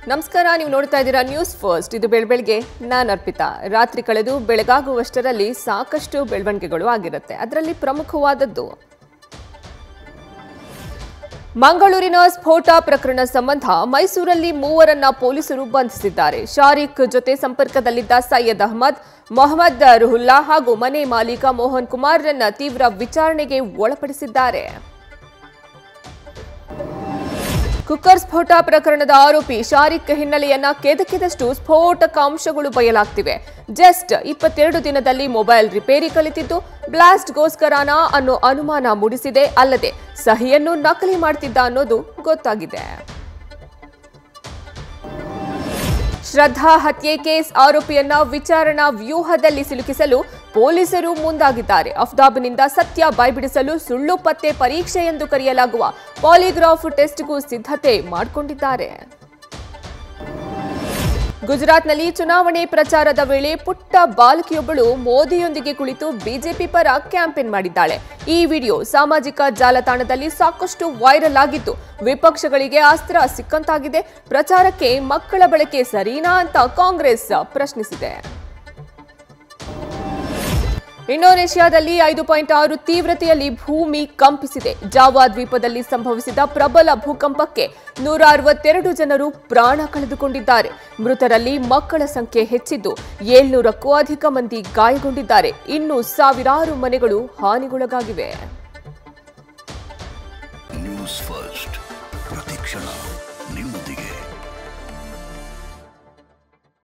ನಮಸ್ಕಾರ ನೀವು ನೋಡ್ತಾ ಇದ್ದೀರಾ ನ್ಯೂಸ್ ಫಸ್ಟ್ ಇದು ಬೆಳಬೆಳಗ್ಗೆ ನಾನು ಅರ್ಪಿತಾ ರಾತ್ರಿ ಕಳೆದು ಬೆಳಗಾಗುವಷ್ಟರಲ್ಲಿ ಸಾಕಷ್ಟು ಬೆಳವಣಿಗೆಗಳು ಆಗಿರುತ್ತೆ ಅದರಲ್ಲಿ ಪ್ರಮುಖವಾದದ್ದು ಮಂಗಳೂರಿನ ಸ್ಫೋಟ ಪ್ರಕರಣ ಸಂಬಂಧ ಮೈಸೂರಲ್ಲಿ ಮೂವರನ್ನ ಪೊಲೀಸರು ಬಂಧಿಸಿದ್ದಾರೆ ಶಾರಿಕ್ ಜೊತೆ ಸಂಪರ್ಕದಲ್ಲಿದ್ದ ಸೈಯದ್ ಅಹಮದ್ ಮೊಹಮ್ಮದ್ ರುಹುಲ್ಲಾ ಹಾಗೂ ಮನೆ ಮಾಲೀಕ ಮೋಹನ್ ಕುಮಾರ್ರನ್ನ ತೀವ್ರ ವಿಚಾರಣೆಗೆ ಒಳಪಡಿಸಿದ್ದಾರೆ ಕುಕ್ಕರ್ ಸ್ಫೋಟ ಪ್ರಕರಣದ ಆರೋಪಿ ಶಾರಿಕ್ ಹಿನ್ನೆಲೆಯನ್ನ ಕೆದಕಿದಷ್ಟು ಸ್ಫೋಟಕ ಅಂಶಗಳು ಬಯಲಾಗ್ತಿವೆ ಜಸ್ಟ್ ಇಪ್ಪತ್ತೆರಡು ದಿನದಲ್ಲಿ ಮೊಬೈಲ್ ರಿಪೇರಿ ಕಲಿತಿದ್ದು ಬ್ಲಾಸ್ಟ್ಗೋಸ್ಕರನಾ ಅನ್ನೋ ಅನುಮಾನ ಮೂಡಿಸಿದೆ ಅಲ್ಲದೆ ಸಹಿಯನ್ನು ನಕಲಿ ಮಾಡ್ತಿದ್ದ ಅನ್ನೋದು ಗೊತ್ತಾಗಿದೆ ಶ್ರದ್ಧಾ ಹತ್ಯೆ ಕೇಸ್ ಆರೋಪಿಯನ್ನ ವಿಚಾರಣಾ ವ್ಯೂಹದಲ್ಲಿ ಸಿಲುಕಿಸಲು ಪೊಲೀಸರು ಮುಂದಾಗಿದ್ದಾರೆ ಅಫ್ತಾಬ್ನಿಂದ ಸತ್ಯ ಬಾಯ್ಬಿಡಿಸಲು ಸುಳ್ಳು ಪತ್ತೆ ಪರೀಕ್ಷೆ ಎಂದು ಕರೆಯಲಾಗುವ ಪಾಲಿಗ್ರಾಫ್ ಟೆಸ್ಟ್ಗೂ ಸಿದ್ಧತೆ ಮಾಡಿಕೊಂಡಿದ್ದಾರೆ ಗುಜರಾತ್ನಲ್ಲಿ ಚುನಾವಣೆ ಪ್ರಚಾರದ ವೇಳೆ ಪುಟ್ಟ ಬಾಲಕಿಯೊಬ್ಬಳು ಮೋದಿಯೊಂದಿಗೆ ಕುಳಿತು ಬಿಜೆಪಿ ಪರ ಕ್ಯಾಂಪೇನ್ ಮಾಡಿದ್ದಾಳೆ ಈ ವಿಡಿಯೋ ಸಾಮಾಜಿಕ ಜಾಲತಾಣದಲ್ಲಿ ಸಾಕಷ್ಟು ವೈರಲ್ ಆಗಿದ್ದು ವಿಪಕ್ಷಗಳಿಗೆ ಅಸ್ತ್ರ ಸಿಕ್ಕಂತಾಗಿದೆ ಪ್ರಚಾರಕ್ಕೆ ಮಕ್ಕಳ ಬಳಕೆ ಸರಿನಾ ಅಂತ ಕಾಂಗ್ರೆಸ್ ಪ್ರಶ್ನಿಸಿದೆ ಇಂಡೋನೇಷ್ಯಾದಲ್ಲಿ ಐದು ಪಾಯಿಂಟ್ ಆರು ತೀವ್ರತೆಯಲ್ಲಿ ಭೂಮಿ ಕಂಪಿಸಿದೆ ಜಾವಾ ದ್ವೀಪದಲ್ಲಿ ಸಂಭವಿಸಿದ ಪ್ರಬಲ ಭೂಕಂಪಕ್ಕೆ ನೂರ ಅರವತ್ತೆರಡು ಜನರು ಪ್ರಾಣ ಕಳೆದುಕೊಂಡಿದ್ದಾರೆ ಮೃತರಲ್ಲಿ ಮಕ್ಕಳ ಸಂಖ್ಯೆ ಹೆಚ್ಚಿದ್ದು ಏಳ್ನೂರಕ್ಕೂ ಅಧಿಕ ಮಂದಿ ಗಾಯಗೊಂಡಿದ್ದಾರೆ ಇನ್ನು ಸಾವಿರಾರು ಮನೆಗಳು ಹಾನಿಗೊಳಗಾಗಿವೆ ನ್ಯೂಸ್ ಫಸ್ಟ್ ಪ್ರತಿಕ್ಷಣ